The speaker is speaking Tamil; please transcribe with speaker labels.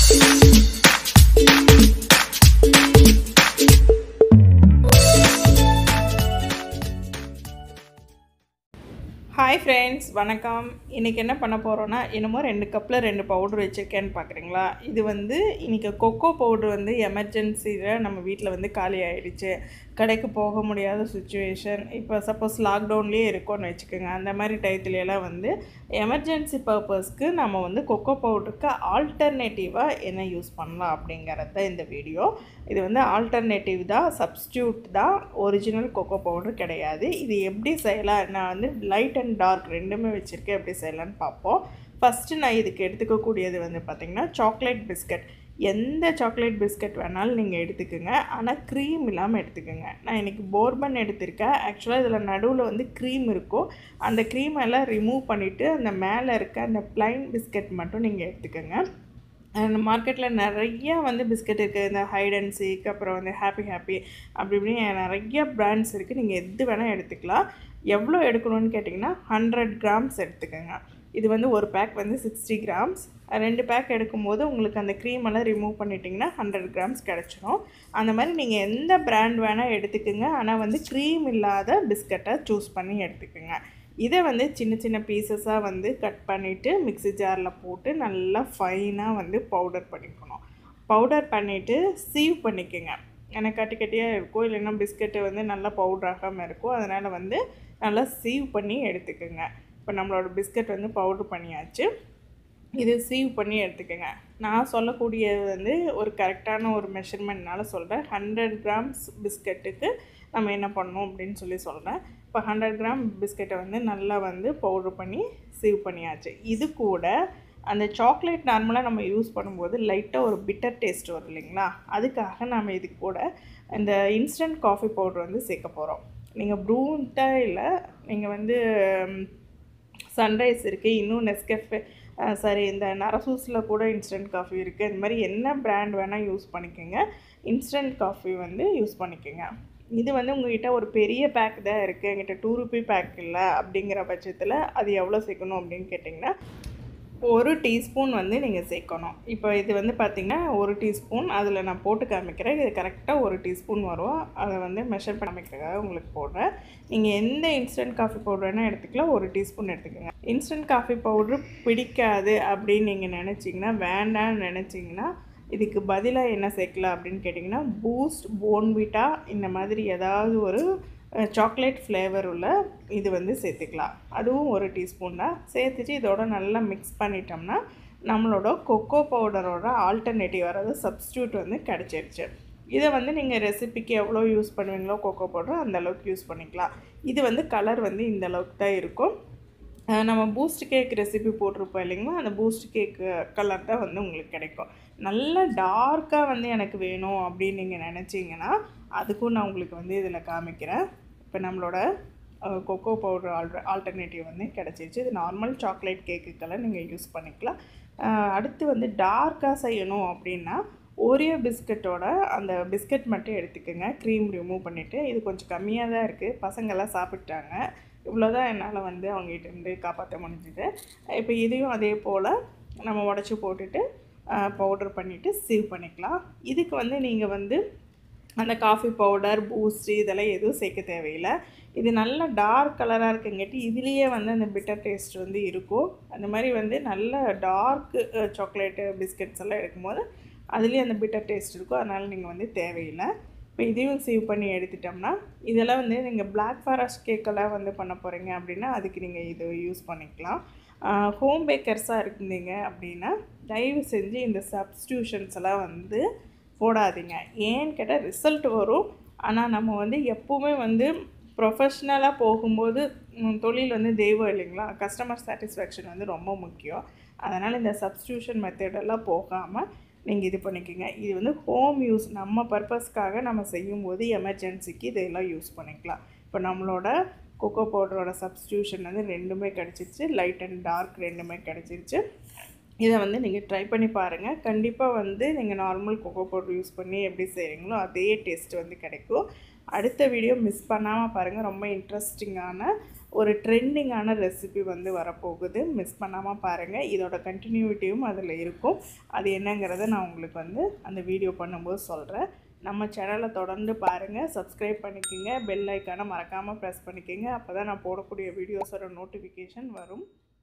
Speaker 1: ஹாய் ஃப்ரெண்ட்ஸ் வணக்கம் இன்றைக்கி என்ன பண்ண போகிறோன்னா என்னமோ ரெண்டு கப்பில் ரெண்டு பவுடர் வச்சுருக்கேன்னு பார்க்குறீங்களா இது வந்து இன்றைக்கி கொக்கோ பவுடர் வந்து எமர்ஜென்சியில் நம்ம வீட்டில் வந்து காலி ஆயிடுச்சு கடைக்கு போக முடியாத சுச்சுவேஷன் இப்போ சப்போஸ் லாக்டவுன்லேயே இருக்கோன்னு வச்சுக்கோங்க அந்த மாதிரி டயத்துலலாம் வந்து எமர்ஜென்சி பர்பஸ்க்கு நம்ம வந்து கொக்கோ பவுடருக்கு ஆல்டர்னேட்டிவாக என்ன யூஸ் பண்ணலாம் அப்படிங்கிறது தான் இந்த வீடியோ இது வந்து ஆல்டர்னேட்டிவ் தான் சப்ஸ்டியூட் தான் ஒரிஜினல் கொக்கோ பவுடர் கிடையாது இது எப்படி செய்யலாம் நான் வந்து லைட் அண்ட் டார்க் ரெண்டுமே வச்சுருக்கேன் எப்படி செய்யலான்னு பார்ப்போம் ஃபஸ்ட்டு நான் இதுக்கு எடுத்துக்கக்கூடியது வந்து பார்த்திங்கன்னா சாக்லேட் பிஸ்கட் எந்த சாக்லேட் பிஸ்கட் வேணாலும் நீங்கள் எடுத்துக்கோங்க ஆனால் க்ரீம் இல்லாமல் எடுத்துக்கோங்க நான் இன்றைக்கி போர்பன் எடுத்திருக்கேன் ஆக்சுவலாக இதில் நடுவில் வந்து க்ரீம் இருக்கும் அந்த க்ரீம் எல்லாம் ரிமூவ் பண்ணிவிட்டு அந்த மேலே இருக்க அந்த ப்ளைன் பிஸ்கட் மட்டும் நீங்கள் எடுத்துக்கோங்க அந்த மார்க்கெட்டில் நிறைய வந்து பிஸ்கட் இருக்குது இந்த ஹைட் அண்ட் சீக் அப்புறம் வந்து ஹாப்பி ஹாப்பி அப்படி இப்படின்னு நிறைய பிராண்ட்ஸ் இருக்குது நீங்கள் எது வேணால் எடுத்துக்கலாம் எவ்வளோ எடுக்கணும்னு கேட்டிங்கன்னா ஹண்ட்ரட் கிராம்ஸ் எடுத்துக்கோங்க இது வந்து ஒரு பேக் வந்து சிக்ஸ்டி கிராம்ஸ் ரெண்டு பேக் எடுக்கும்போது உங்களுக்கு அந்த க்ரீம் எல்லாம் ரிமூவ் பண்ணிட்டிங்கன்னா ஹண்ட்ரட் கிராம்ஸ் கிடச்சிரும் அந்த மாதிரி நீங்கள் எந்த பிராண்ட் வேணால் எடுத்துக்கோங்க ஆனால் வந்து க்ரீம் இல்லாத பிஸ்கட்டை சூஸ் பண்ணி எடுத்துக்கோங்க இதை வந்து சின்ன சின்ன பீசஸாக வந்து கட் பண்ணிவிட்டு மிக்ஸி ஜாரில் போட்டு நல்லா ஃபைனாக வந்து பவுடர் பண்ணிக்கணும் பவுடர் பண்ணிவிட்டு சீவ் பண்ணிக்கோங்க ஏன்னா கட்டி கட்டியாக இருக்கும் இல்லைன்னா பிஸ்கெட்டு வந்து நல்லா பவுடர் ஆகாமல் இருக்கும் அதனால் வந்து நல்லா சீவ் பண்ணி எடுத்துக்கோங்க இப்போ நம்மளோட பிஸ்கட் வந்து பவுடர் பண்ணியாச்சு இது சீவ் பண்ணி எடுத்துக்கோங்க நான் சொல்லக்கூடியது வந்து ஒரு கரெக்டான ஒரு மெஷர்மெண்ட்னால சொல்கிறேன் ஹண்ட்ரட் கிராம்ஸ் பிஸ்கட்டுக்கு நம்ம என்ன பண்ணணும் அப்படின்னு சொல்லி சொல்கிறேன் இப்போ ஹண்ட்ரட் கிராம் பிஸ்கெட்டை வந்து நல்லா வந்து பவுடர் பண்ணி சீவ் பண்ணியாச்சு இது கூட அந்த சாக்லேட் நார்மலாக நம்ம யூஸ் பண்ணும்போது லைட்டாக ஒரு பிட்டர் டேஸ்ட் வரும் இல்லைங்களா அதுக்காக நம்ம இது கூட இந்த இன்ஸ்டன்ட் காஃபி பவுடர் வந்து சேர்க்க போகிறோம் நீங்கள் ப்ரூன்ட்டாக இல்லை நீங்கள் வந்து சன்ரைஸ் இருக்குது இன்னும் நெஸ்கெஃபே சாரி இந்த நரசூஸில் கூட இன்ஸ்டன்ட் காஃபி இருக்குது இந்த மாதிரி என்ன பிராண்ட் வேணால் யூஸ் பண்ணிக்கோங்க இன்ஸ்டன்ட் காஃபி வந்து யூஸ் பண்ணிக்கோங்க இது வந்து உங்கள்கிட்ட ஒரு பெரிய பேக் தான் இருக்குது எங்கிட்ட டூ ருபி பேக் இல்லை அப்படிங்கிற பட்சத்தில் அது எவ்வளோ சேர்க்கணும் அப்படின்னு கேட்டிங்கன்னா ஒரு டீஸ்பூன் வந்து நீங்கள் சேர்க்கணும் இப்போ இது வந்து பார்த்திங்கன்னா ஒரு டீஸ்பூன் அதில் நான் போட்டு காமிக்கிறேன் இது கரெக்டாக ஒரு டீஸ்பூன் வரும் அதை வந்து மெஷர் பண்ணிக்கிறதுக்காக உங்களுக்கு போடுறேன் நீங்கள் எந்த இன்ஸ்டன்ட் காஃபி பவுடர் வேணால் எடுத்துக்கலாம் ஒரு டீஸ்பூன் எடுத்துக்கோங்க இன்ஸ்டன்ட் காஃபி பவுட்ரு பிடிக்காது அப்படின்னு நீங்கள் நினச்சிங்கன்னா வேண்டாம்னு நினச்சிங்கன்னா இதுக்கு பதிலாக என்ன சேர்க்கலாம் அப்படின்னு கேட்டிங்கன்னா பூஸ்ட் போன்விட்டா இந்த மாதிரி ஏதாவது ஒரு சாக்லேட் ஃப்ளேவர் உள்ள இது வந்து சேர்த்துக்கலாம் அதுவும் ஒரு டீஸ்பூன் தான் சேர்த்துட்டு இதோட நல்லா மிக்ஸ் பண்ணிட்டோம்னா நம்மளோட கொக்கோ பவுடரோட ஆல்டர்னேட்டிவ் அதாவது சப்ஸ்டியூட் வந்து கிடச்சிருச்சு இதை வந்து நீங்கள் ரெசிபிக்கு எவ்வளோ யூஸ் பண்ணுவீங்களோ கொக்கோ பவுடர் அந்த அளவுக்கு யூஸ் பண்ணிக்கலாம் இது வந்து கலர் வந்து இந்த அளவுக்கு தான் இருக்கும் நம்ம பூஸ்ட் கேக் ரெசிபி போட்டிருப்போம் இல்லைங்களா அந்த பூஸ்ட் கேக் கலர் தான் வந்து உங்களுக்கு கிடைக்கும் நல்லா டார்க்காக வந்து எனக்கு வேணும் அப்படின்னு நீங்கள் நினச்சிங்கன்னா அதுக்கும் நான் உங்களுக்கு வந்து இதில் காமிக்கிறேன் இப்போ நம்மளோட கொக்கோ பவுடர் ஆல்ர ஆல்டர்னேட்டிவ் வந்து கிடச்சிருச்சு இது நார்மல் சாக்லேட் கேக்குக்கெல்லாம் நீங்கள் யூஸ் பண்ணிக்கலாம் அடுத்து வந்து டார்க்காக செய்யணும் அப்படின்னா ஓரியோ பிஸ்கட்டோட அந்த பிஸ்கட் மட்டும் எடுத்துக்கோங்க க்ரீம் ரிமூவ் பண்ணிவிட்டு இது கொஞ்சம் கம்மியாக தான் இருக்குது பசங்கள்லாம் சாப்பிட்டாங்க இவ்வளோதான் என்னால் வந்து அவங்ககிட்டேருந்து காப்பாற்ற முடிஞ்சுது இப்போ இதையும் அதே போல் நம்ம உடச்சி போட்டுட்டு பவுடர் பண்ணிவிட்டு சீவ் பண்ணிக்கலாம் இதுக்கு வந்து நீங்கள் வந்து அந்த காஃபி பவுடர் பூஸ்ட் இதெல்லாம் எதுவும் சேர்க்க தேவையில்லை இது நல்ல டார்க் கலராக இருக்குங்காட்டி இதுலேயே வந்து அந்த பிட்டர் டேஸ்ட் வந்து இருக்கும் அந்த மாதிரி வந்து நல்ல டார்க் சாக்லேட்டு பிஸ்கட்ஸ் எல்லாம் எடுக்கும்போது அதுலேயே அந்த பிட்டர் டேஸ்ட் இருக்கும் அதனால் நீங்கள் வந்து தேவையில்லை இப்போ இதையும் சேவ் பண்ணி எடுத்துட்டோம்னா இதெல்லாம் வந்து நீங்கள் பிளாக் ஃபாரஸ்ட் கேக்கெல்லாம் வந்து பண்ண போகிறீங்க அப்படின்னா அதுக்கு நீங்கள் இது யூஸ் பண்ணிக்கலாம் ஹோம் பேக்கர்ஸாக இருந்தீங்க அப்படின்னா தயவு செஞ்சு இந்த சப்ஸ்டியூஷன்ஸ் எல்லாம் வந்து போடாதீங்க ஏன்னு கேட்டால் ரிசல்ட் வரும் ஆனால் நம்ம வந்து எப்போவுமே வந்து ப்ரொஃபஷ்னலாக போகும்போது தொழில் வந்து தெய்வம் இல்லைங்களா கஸ்டமர் சாட்டிஸ்ஃபேக்ஷன் வந்து ரொம்ப முக்கியம் அதனால் இந்த சப்ஸ்டியூஷன் மெத்தடெல்லாம் போகாமல் நீங்கள் இது பண்ணிக்கோங்க இது வந்து ஹோம் யூஸ் நம்ம பர்பஸ்க்காக நம்ம செய்யும்போது எமர்ஜென்சிக்கு இதெல்லாம் யூஸ் பண்ணிக்கலாம் இப்போ நம்மளோட கொக்கோ பவுடரோட சப்ஸ்டியூஷன் வந்து ரெண்டுமே கிடச்சிருச்சு லைட் அண்ட் டார்க் ரெண்டுமே கிடச்சிருச்சு இதை வந்து நீங்கள் ட்ரை பண்ணி பாருங்கள் கண்டிப்பாக வந்து நீங்கள் நார்மல் கொக்கோ பவுடர் யூஸ் பண்ணி எப்படி செய்கிறீங்களோ அதே டேஸ்ட் வந்து கிடைக்கும் அடுத்த வீடியோ மிஸ் பண்ணாமல் பாருங்கள் ரொம்ப இன்ட்ரெஸ்டிங்கான ஒரு ட்ரெண்டிங்கான ரெசிபி வந்து வரப்போகுது மிஸ் பண்ணாமல் பாருங்கள் இதோட கண்டினியூட்டியும் அதில் இருக்கும் அது என்னங்கிறத நான் உங்களுக்கு வந்து அந்த வீடியோ பண்ணும்போது சொல்கிறேன் நம்ம சேனலை தொடர்ந்து பாருங்கள் சப்ஸ்கிரைப் பண்ணிக்கோங்க பெல் ஐக்கானை மறக்காமல் ப்ரெஸ் பண்ணிக்கோங்க அப்போ தான் நான் போடக்கூடிய வீடியோஸோட நோட்டிஃபிகேஷன் வரும்